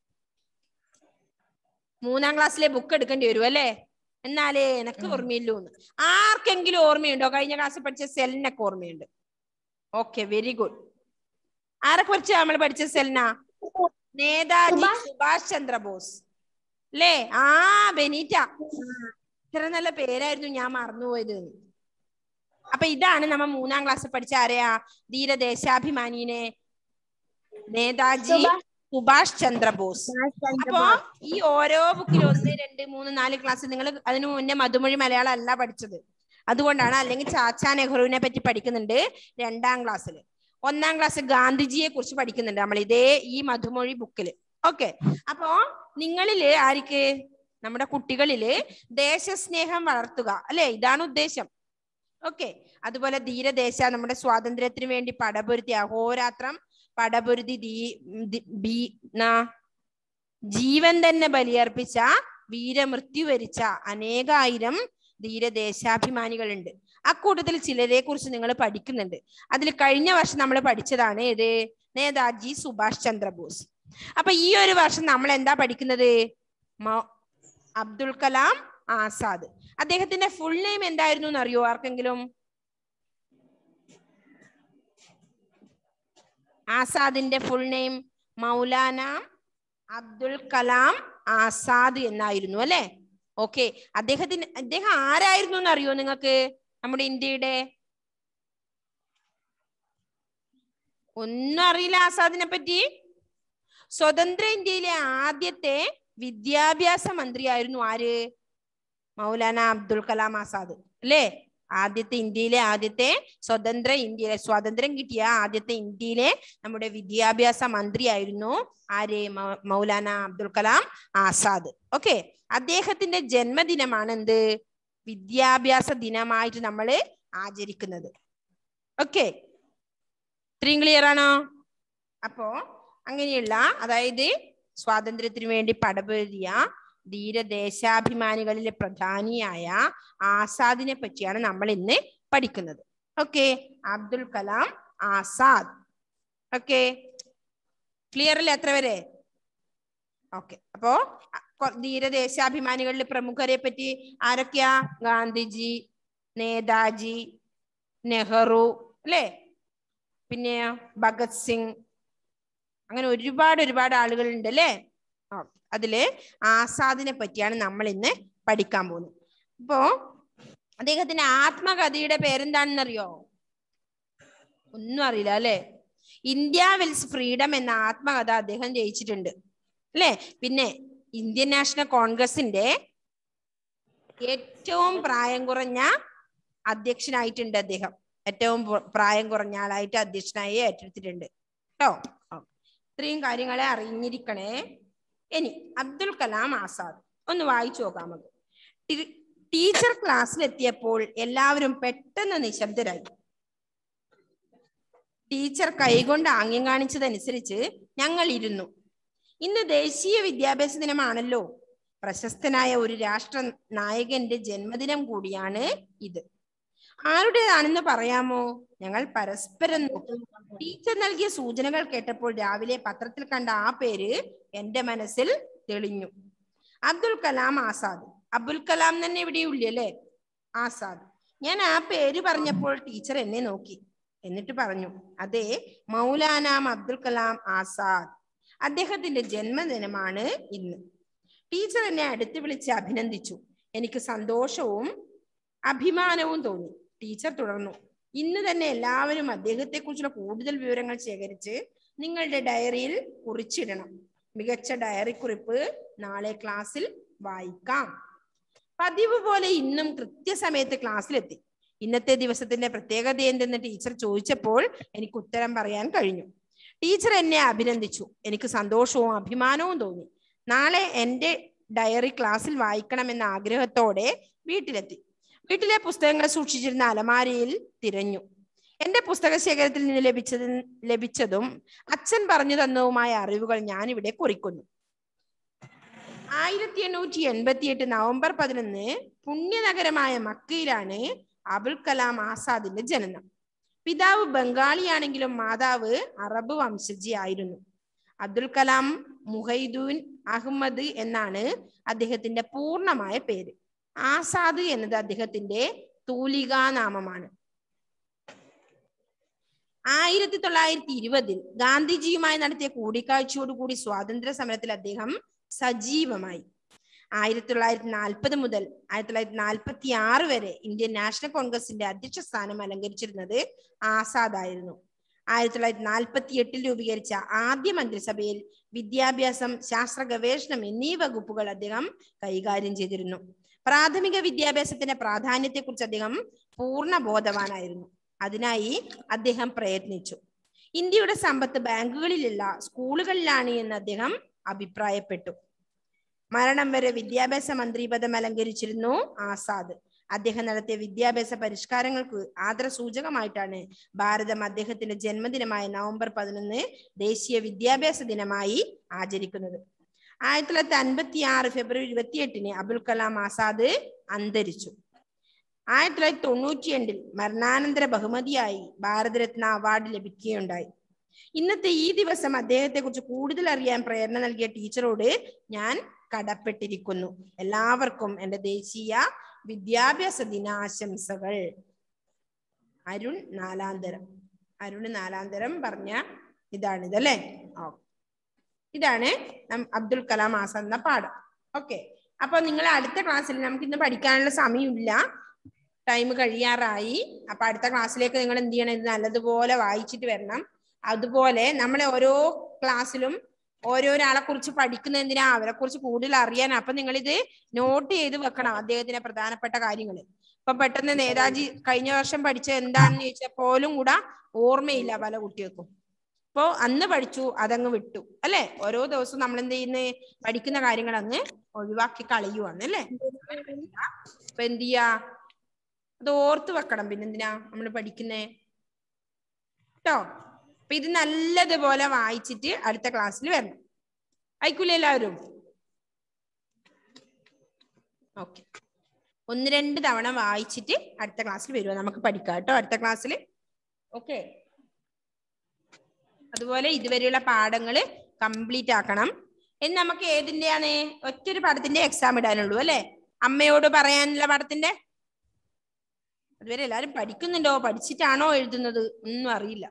മൂന്നാം ക്ലാസ്സിലെ ബുക്ക് എടുക്കേണ്ടി വരും അല്ലേ എന്നാലേ എനക്ക് ഓർമ്മയില്ലൂ എന്ന് ആർക്കെങ്കിലും ഓർമ്മയുണ്ടോ കഴിഞ്ഞ ക്ലാസ്സിൽ പഠിച്ച സെലിനൊക്കെ ഓർമ്മയുണ്ട് ഓക്കെ വെരി ഗുഡ് ആരെ കുറിച്ച് നമ്മൾ പഠിച്ച സെലിന നേതാജി സുഭാഷ് ചന്ദ്രബോസ് അല്ലേ ആ ബെനീറ്റ ഇത്ര നല്ല പേരായിരുന്നു ഞാൻ മറന്നുപോയത് എന്ന്. അപ്പൊ ഇതാണ് നമ്മ മൂന്നാം ക്ലാസ്സിൽ പഠിച്ച ആരെയാ ധീരദേശാഭിമാനിനെ നേതാജി സുഭാഷ് ചന്ദ്രബോസ് അപ്പോ ഈ ഓരോ ബുക്കിലും ഒന്ന് രണ്ട് മൂന്ന് നാല് ക്ലാസ് നിങ്ങൾ അതിനു മുന്നേ മധുമൊഴി മലയാളം അല്ല പഠിച്ചത് അതുകൊണ്ടാണ് അല്ലെങ്കിൽ ചാച്ചാ നെഹ്റുവിനെ പറ്റി പഠിക്കുന്നുണ്ട് രണ്ടാം ക്ലാസ്സിൽ ഒന്നാം ക്ലാസ് ഗാന്ധിജിയെ കുറിച്ച് പഠിക്കുന്നുണ്ട് നമ്മൾ ഇതേ ഈ മധുമൊഴി ബുക്കില് ഓക്കെ അപ്പോ നിങ്ങളില് ആർക്ക് നമ്മുടെ കുട്ടികളില് ദേശസ്നേഹം വളർത്തുക അല്ലെ ഇതാണ് ഉദ്ദേശം ഓക്കെ അതുപോലെ ധീരദേശ നമ്മുടെ സ്വാതന്ത്ര്യത്തിന് വേണ്ടി പടപൊരുതി അഹോരാത്രം പടപൊരുതി ദീ ദി- ബി- ന- ജീവൻ തന്നെ ബലിയർപ്പിച്ച വീരമൃത്യു വരിച്ച അനേകായിരം ധീരദേശാഭിമാനികളുണ്ട് അക്കൂട്ടത്തിൽ ചിലരെ കുറിച്ച് നിങ്ങൾ പഠിക്കുന്നുണ്ട് അതിൽ കഴിഞ്ഞ വർഷം നമ്മൾ പഠിച്ചതാണ് ഏത് നേതാജി സുഭാഷ് ചന്ദ്രബോസ് അപ്പൊ ഈ ഒരു വർഷം നമ്മൾ എന്താ പഠിക്കുന്നത് മൗ- അബ്ദുൽ കലാം ആസാദ് അദ്ദേഹത്തിന്റെ ഫുൾ നെയിം എന്തായിരുന്നു എന്ന് അറിയോ ആർക്കെങ്കിലും ആസാദിന്റെ ഫുൾ നെയിം മൗലാന അബ്ദുൽ കലാം ആസാദ് എന്നായിരുന്നു അല്ലെ ഓക്കെ അദ്ദേഹത്തിന് അദ്ദേഹം ആരായിരുന്നു എന്ന് അറിയോ നിങ്ങൾക്ക് നമ്മുടെ ഇന്ത്യയുടെ ഒന്നും അറിയില്ല ആസാദിനെ പറ്റി സ്വതന്ത്ര ഇന്ത്യയിലെ ആദ്യത്തെ വിദ്യാഭ്യാസ മന്ത്രിയായിരുന്നു ആര് മൗലാന അബ്ദുൽ കലാം ആസാദ് അല്ലേ ആദ്യത്തെ ഇന്ത്യയിലെ ആദ്യത്തെ സ്വതന്ത്ര ഇന്ത്യയിലെ സ്വാതന്ത്ര്യം കിട്ടിയ ആദ്യത്തെ ഇന്ത്യയിലെ നമ്മുടെ വിദ്യാഭ്യാസ മന്ത്രിയായിരുന്നു ആര് മൗ- മൗലാന അബ്ദുൽ കലാം ആസാദ് ഓക്കെ അദ്ദേഹത്തിന്റെ ജന്മദിനമാണ് എന്ത് വിദ്യാഭ്യാസ ദിനമായിട്ട് നമ്മൾ ആചരിക്കുന്നത് ഓക്കെ ഇത്രയും ക്ലിയർ ആണോ അപ്പോ അങ്ങനെയുള്ള അതായത് സ്വാതന്ത്ര്യത്തിന് വേണ്ടി പടപൊരുതിയ ധീരദേശാഭിമാനികളിലെ പ്രധാനിയായ ആസാദിനെ പറ്റിയാണ് നമ്മൾ ഇന്ന് പഠിക്കുന്നത് okay Abdul Kalam Azad okay clear അല്ലേ എത്ര വരെ ഓക്കെ അപ്പോ അ- കൊ- ധീരദേശാഭിമാനികളിൽ പ്രമുഖരെ പറ്റി ആരൊക്കെയാ ഗാന്ധിജി നേതാജി നെഹ്റു അല്ലേ പിന്നെ ഭഗത് സിംഗ് അങ്ങനെ ഒരുപാട് ഒരുപാട് ആളുകൾ ഉണ്ട് അല്ലേ ആ, അതില് ആസാദിനെ പറ്റിയാണ് നമ്മൾ ഇന്ന് പഠിക്കാൻ പോകുന്നത് അപ്പോ അദ്ദേഹത്തിന്റെ ആത്മകഥയുടെ പേരെന്താണെന്നറിയോ ഒന്നും അറിയില്ല അല്ലെ ഇന്ത്യ വിൽസ് ഫ്രീഡം എന്ന ആത്മകഥ അദ്ദേഹം ജയിച്ചിട്ടുണ്ട് അല്ലേ പിന്നെ ഇന്ത്യൻ നാഷണൽ കോൺഗ്രസിന്റെ ഏറ്റവും പ്രായം കുറഞ്ഞ അധ്യക്ഷനായിട്ടുണ്ട് അദ്ദേഹം ഏറ്റവും പു- പ്രായം കുറഞ്ഞ ആളായിട്ട് അധ്യക്ഷനായി ഏറ്റെടുത്തിട്ടുണ്ട് കേട്ടോ ഇത്രയും കാര്യങ്ങളെ അറിഞ്ഞിരിക്കണേ ഇനി അബ്ദുൽ കലാം ആസാദ് ഒന്ന് വായിച്ചു നോക്കാം നമുക്ക് ടി- ടീച്ചർ ക്ലാസ്സിലെത്തിയപ്പോൾ എല്ലാവരും പെട്ടെന്ന് നിശബ്ദരായി ടീച്ചർ കൈകൊണ്ട് ആംഗ്യം കാണിച്ചതനുസരിച്ച് ഞങ്ങൾ ഇരുന്നു ഇന്ന് ദേശീയ വിദ്യാഭ്യാസ ദിനമാണല്ലോ പ്രശസ്തനായ ഒരു രാഷ്ട്ര നായകന്റെ ജന്മദിനം കൂടിയാണ് ഇത് ആരുടേതാണെന്ന് പറയാമോ ഞങ്ങൾ പരസ്പരം നോക്കി ടീച്ചർ നൽകിയ സൂചനകൾ കേട്ടപ്പോൾ രാവിലെ പത്രത്തിൽ കണ്ട ആ പേര് എന്റെ മനസ്സിൽ തെളിഞ്ഞു അബ്ദുൽ കലാം ആസാദ് അബ്ദുൽ കലാം തന്നെ ഇവിടെയുള്ളി അല്ലേ ആസാദ് ഞാൻ ആ പേര് പറഞ്ഞപ്പോൾ ടീച്ചർ എന്നെ നോക്കി എന്നിട്ട് പറഞ്ഞു അതെ മൗലാനാം അബ്ദുൽ കലാം ആസാദ് അദ്ദേഹത്തിന്റെ ജന്മദിനമാണ് ഇന്ന് ടീച്ചർ എന്നെ അടുത്ത് വിളിച്ച് അഭിനന്ദിച്ചു എനിക്ക് സന്തോഷവും അഭിമാനവും തോന്നി ടീച്ചർ തുടർന്നു ഇന്ന് തന്നെ എല്ലാവരും അദ്ദേഹത്തെ കുറിച്ചുള്ള കൂടുതൽ വിവരങ്ങൾ ശേഖരിച്ച് നിങ്ങളുടെ ഡയറിയിൽ കുറിച്ചിടണം മികച്ച ഡയറി കുറിപ്പ് നാളെ ക്ലാസ്സിൽ വായിക്കാം പതിവ് പോലെ ഇന്നും കൃത്യസമയത്ത് ക്ലാസ്സിലെത്തി ഇന്നത്തെ ദിവസത്തിന്റെ പ്രത്യേകത എന്തെന്ന് ടീച്ചർ ചോദിച്ചപ്പോൾ എനിക്ക് ഉത്തരം പറയാൻ കഴിഞ്ഞു ടീച്ചർ എന്നെ അഭിനന്ദിച്ചു എനിക്ക് സന്തോഷവും അഭിമാനവും തോന്നി നാളെ എൻ്റെ ഡയറി ക്ലാസ്സിൽ വായിക്കണമെന്ന ആഗ്രഹത്തോടെ വീട്ടിലെത്തി വീട്ടിലെ പുസ്തകങ്ങൾ സൂക്ഷിച്ചിരുന്ന അലമാരയിൽ തിരഞ്ഞു എന്റെ പുസ്തക ശേഖരത്തിൽ നിന്ന് ലഭിച്ചത് ലഭിച്ചതും അച്ഛൻ പറഞ്ഞു തന്നതുമായ അറിവുകൾ ഞാൻ ഇവിടെ കുറിക്കുന്നു ആയിരത്തി എണ്ണൂറ്റി എൺപത്തി എട്ട് നവംബർ പതിനൊന്ന് പുണ്യനഗരമായ മക്കയിലാണ് അബുൽ കലാം ആസാദിന്റെ ജനനം പിതാവ് ബംഗാളിയാണെങ്കിലും മാതാവ് അറബ് വംശജിയായിരുന്നു അബ്ദുൽ കലാം മുഹൈദുൻ അഹമ്മദ് എന്നാണ് അദ്ദേഹത്തിന്റെ പൂർണ്ണമായ പേര് ആസാദ് എന്നത് അദ്ദേഹത്തിന്റെ തൂലികാ നാമമാണ് ആയിരത്തി തൊള്ളായിരത്തി ഇരുപതിൽ ഗാന്ധിജിയുമായി നടത്തിയ കൂടിക്കാഴ്ചയോടുകൂടി സ്വാതന്ത്ര്യ സമരത്തിൽ അദ്ദേഹം സജീവമായി ആയിരത്തി തൊള്ളായിരത്തി നാൽപ്പത് മുതൽ ആയിരത്തി തൊള്ളായിരത്തി നാൽപ്പത്തി ആറ് വരെ ഇന്ത്യൻ നാഷണൽ കോൺഗ്രസിന്റെ അധ്യക്ഷ സ്ഥാനം അലങ്കരിച്ചിരുന്നത് ആസാദ് ആയിരുന്നു ആയിരത്തി തൊള്ളായിരത്തി നാൽപ്പത്തി എട്ടിൽ രൂപീകരിച്ച ആദ്യ മന്ത്രിസഭയിൽ വിദ്യാഭ്യാസം ശാസ്ത്ര ഗവേഷണം എന്നീ വകുപ്പുകൾ അദ്ദേഹം കൈകാര്യം ചെയ്തിരുന്നു പ്രാഥമിക വിദ്യാഭ്യാസത്തിന്റെ പ്രാധാന്യത്തെക്കുറിച്ച് അദ്ദേഹം പൂർണ്ണ ബോധവാനായിരുന്നു അതിനായി അദ്ദേഹം പ്രയത്നിച്ചു ഇന്ത്യയുടെ സമ്പത്ത് ബാങ്കുകളിലല്ല സ്കൂളുകളിലാണ് എന്ന് അദ്ദേഹം അഭിപ്രായപ്പെട്ടു മരണം വരെ വിദ്യാഭ്യാസ മന്ത്രി പദം അലങ്കരിച്ചിരുന്നു ആസാദ് അദ്ദേഹം നടത്തിയ വിദ്യാഭ്യാസ പരിഷ്കാരങ്ങൾക്ക് ആദരസൂചകമായിട്ടാണ് ഭാരതം അദ്ദേഹത്തിന്റെ ജന്മദിനമായ നവംബർ പതിനൊന്ന് ദേശീയ വിദ്യാഭ്യാസ ദിനമായി ആചരിക്കുന്നത് ആയിരത്തി തൊള്ളായിരത്തി അൻപത്തി ആറ് ഫെബ്രുവരി ഇരുപത്തിയെട്ടിന് അബുൽ കലാം ആസാദ് അന്തരിച്ചു ആയിരത്തി തൊള്ളായിരത്തി തൊണ്ണൂറ്റി രണ്ടിൽ മരണാനന്തര ബഹുമതിയായി ഭാരതരത്ന അവാർഡ് ലഭിക്കുകയുണ്ടായി ഇന്നത്തെ ഈ ദിവസം അദ്ദേഹത്തെ കുറിച്ച് കൂടുതൽ അറിയാൻ പ്രേരണ നൽകിയ ടീച്ചറോട് ഞാൻ കടപ്പെട്ടിരിക്കുന്നു എല്ലാവർക്കും എൻ്റെ ദേശീയ വിദ്യാഭ്യാസ ദിനാശംസകൾ അരുൺ നാലാന്തരം അരുൺ നാലാന്തരം പറഞ്ഞ ഇതാണിത് അല്ലേ ആ ഇതാണ് നം- അബ്ദുൽ കലാം ആസാദ് എന്ന പാഠം ഓക്കെ അപ്പൊ നിങ്ങൾ അടുത്ത ക്ലാസ്സിൽ നമുക്ക് ഇന്ന് പഠിക്കാനുള്ള സമയമില്ല ടൈം കഴിയാറായി അപ്പൊ അടുത്ത ക്ലാസ്സിലേക്ക് നിങ്ങൾ എന്ത് ചെയ്യണം ഇത് നല്ലതുപോലെ വായിച്ചിട്ട് വരണം അതുപോലെ നമ്മളെ ഓരോ ക്ലാസ്സിലും ഓരോരാളെ കുറിച്ച് പഠിക്കുന്ന എന്തിനാ അവരെ കുറിച്ച് കൂടുതൽ അറിയാൻ അപ്പൊ നിങ്ങൾ ഇത് നോട്ട് ചെയ്ത് വെക്കണം അദ്ദേഹത്തിന്റെ പ്രധാനപ്പെട്ട കാര്യങ്ങൾ ഇപ്പൊ പെട്ടെന്ന് നേതാജി കഴിഞ്ഞ വർഷം പഠിച്ച എന്താണെന്ന് ചോദിച്ചാൽ പോലും കൂടെ ഓർമ്മയില്ല പല കുട്ടികൾക്കും ഇപ്പോ അന്ന് പഠിച്ചു അതങ്ങ് വിട്ടു അല്ലെ ഓരോ ദിവസവും നമ്മൾ എന്ത് ചെയ്യുന്ന പഠിക്കുന്ന കാര്യങ്ങൾ അങ്ങ് ഒഴിവാക്കി കളയുവാണ് അല്ലേ അപ്പൊ എന്ത് ചെയ്യാ അത് ഓർത്ത് വെക്കണം പിന്നെന്തിനാ നമ്മൾ പഠിക്കുന്നേ കേട്ടോ അപ്പൊ ഇത് നല്ലതുപോലെ വായിച്ചിട്ട് അടുത്ത ക്ലാസ്സിൽ വരണം അയക്കൂലേ എല്ലാവരും ഓക്കെ ഒന്ന് രണ്ട് തവണ വായിച്ചിട്ട് അടുത്ത ക്ലാസ്സിൽ വരുമോ നമുക്ക് പഠിക്കാം കേട്ടോ അടുത്ത ക്ലാസ്സിൽ ഓക്കെ അതുപോലെ ഇതുവരെയുള്ള പാഠങ്ങൾ കംപ്ലീറ്റ് ആക്കണം ഇനി നമുക്ക് ഏതിന്റെയാണ് ഒറ്റൊരു പാഠത്തിന്റെ എക്സാം ഇടാനുള്ളൂ അല്ലെ അമ്മയോട് പറയാനുള്ള പാഠത്തിന്റെ അതുവരെ എല്ലാരും പഠിക്കുന്നുണ്ടോ പഠിച്ചിട്ടാണോ എഴുതുന്നത് ഒന്നും അറിയില്ല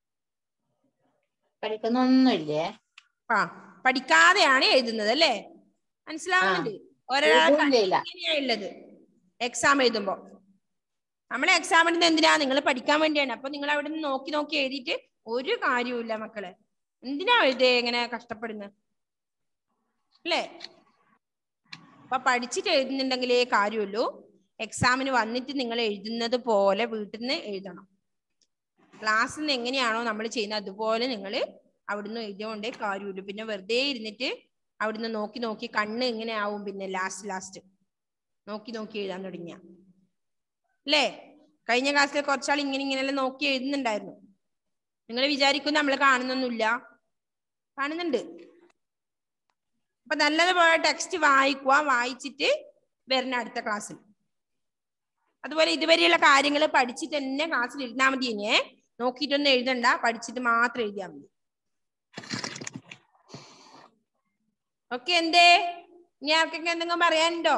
പഠിക്കുന്നൊന്നുമില്ലേ ആ പഠിക്കാതെയാണ് എഴുതുന്നത് അല്ലേ മനസ്സിലാവുന്നുണ്ട് ഒരാളെ എഴുതുന്നില്ല ഇങ്ങനെയാ ഉള്ളത് എക്സാം എഴുതുമ്പോ നമ്മൾ എക്സാം ഇടുന്നത് എന്തിനാ നിങ്ങൾ പഠിക്കാൻ വേണ്ടിയാണ് അപ്പൊ നിങ്ങൾ അവിടെ നിന്ന് നോക്കി നോക്കി എഴുതിയിട്ട് ഒരു കാര്യവുമില്ല മക്കളെ എന്തിനാ എഴുതേ ഇങ്ങനെ കഷ്ടപ്പെടുന്നത് അല്ലേ അപ്പൊ പഠിച്ചിട്ട് എഴുതുന്നുണ്ടെങ്കിലേ കാര്യമുള്ളൂ എക്സാമിന് വന്നിട്ട് നിങ്ങൾ എഴുതുന്നത് പോലെ വീട്ടിൽ നിന്ന് എഴുതണം ക്ലാസ്സിൽ നിന്ന് എങ്ങനെയാണോ നമ്മൾ ചെയ്യുന്നത് അതുപോലെ നിങ്ങൾ അവിടുന്ന് എഴുതിയോണ്ടേ കാര്യമുള്ളൂ പിന്നെ വെറുതെ ഇരുന്നിട്ട് അവിടുന്ന് നോക്കി നോക്കി കണ്ണ് ഇങ്ങനെ ആവും പിന്നെ ലാസ്റ്റ് ലാസ്റ്റ് നോക്കി നോക്കി എഴുതാൻ തുടങ്ങിയ അല്ലേ കഴിഞ്ഞ ക്ലാസ്സിൽ കുറച്ചാൾ ഇങ്ങനെ ഇങ്ങനെയെല്ലാം നോക്കി എഴുതുന്നുണ്ടായിരുന്നു നിങ്ങൾ വിചാരിക്കും നമ്മൾ കാണുന്നൊന്നുമില്ല കാണുന്നുണ്ട് അപ്പൊ നല്ലതുപോലെ ടെക്സ്റ്റ് വായിക്കുക വായിച്ചിട്ട് വരുന്ന അടുത്ത ക്ലാസ്സിൽ അതുപോലെ ഇതുവരെയുള്ള കാര്യങ്ങൾ പഠിച്ചിട്ട് തന്നെ ക്ലാസ്സിൽ ഇരുന്നാൽ മതി ഇനിയെ നോക്കിയിട്ടൊന്നും എഴുതണ്ട പഠിച്ചിട്ട് മാത്രം എഴുതിയാൽ മതി ഓക്കെ എന്തേ ഇനി ആർക്കൊക്കെ എന്തെങ്കിലും പറയാനുണ്ടോ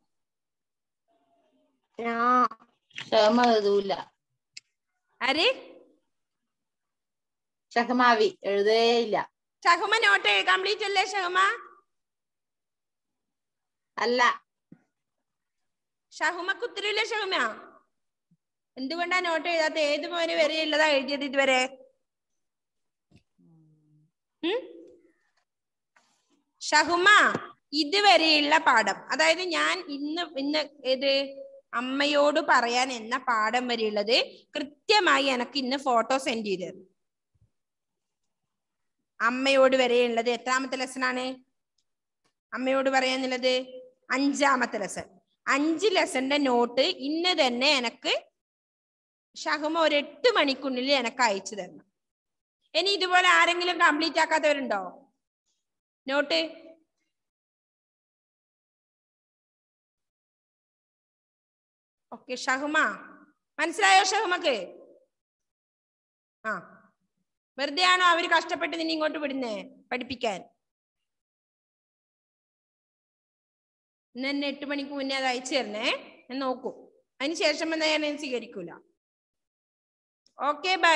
ക്ഷമ എഴുതൂല ആര് ഷഹമാവി എഴുതേയില്ല ഷഹുമ നോട്ട് കംപ്ലീറ്റ് അല്ലേ ഷഹുമ അല്ല ഷഹുമക്ക് ഉത്തരവില്ല ഷഹുമ എന്തുകൊണ്ടാ നോട്ട് എഴുതാത്ത ഏത് മോന് വരെ ഉള്ളതാ എഴുതിയത് ഇതുവരെ ഉം? ഷഹുമ ഇതുവരെയുള്ള പാഠം അതായത് ഞാൻ ഇന്ന് ഇന്ന് ഏത് അമ്മയോട് പറയാൻ എന്ന പാഠം വരെയുള്ളത് കൃത്യമായി എനിക്ക് ഇന്ന് ഫോട്ടോ സെൻഡ് ചെയ്ത് തന്നു അമ്മയോട് വരെയുള്ളത് എത്രാമത്തെ ലെസൺ ആണ് അമ്മയോട് പറയാന്നുള്ളത് അഞ്ചാമത്തെ ലെസൺ അഞ്ച് ലെസന്റെ നോട്ട് ഇന്ന് തന്നെ എനക്ക് ഷഹുമ ഒരു എട്ട് മണിക്കുള്ളിൽ എനക്ക് അയച്ചു തരണം ഇനി ഇതുപോലെ ആരെങ്കിലും കംപ്ലീറ്റ് ആക്കാത്തവരുണ്ടോ നോട്ട് ഓക്കെ ഷഹുമ മനസ്സിലായോ ഷഹുമക്ക് ആ വെറുതെ ആണോ അവര് കഷ്ടപ്പെട്ട് നിന്നെ ഇങ്ങോട്ട് വിടുന്നേ പഠിപ്പിക്കാൻ ഇന്ന് തന്നെ എട്ട് മണിക്ക് മുന്നേ അത് അയച്ചു തരണേ ഞാൻ നോക്കും അതിന് ശേഷം വന്നാൽ ഞാൻ സ്വീകരിക്കൂല okay bye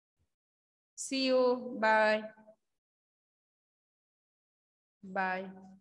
see you bye by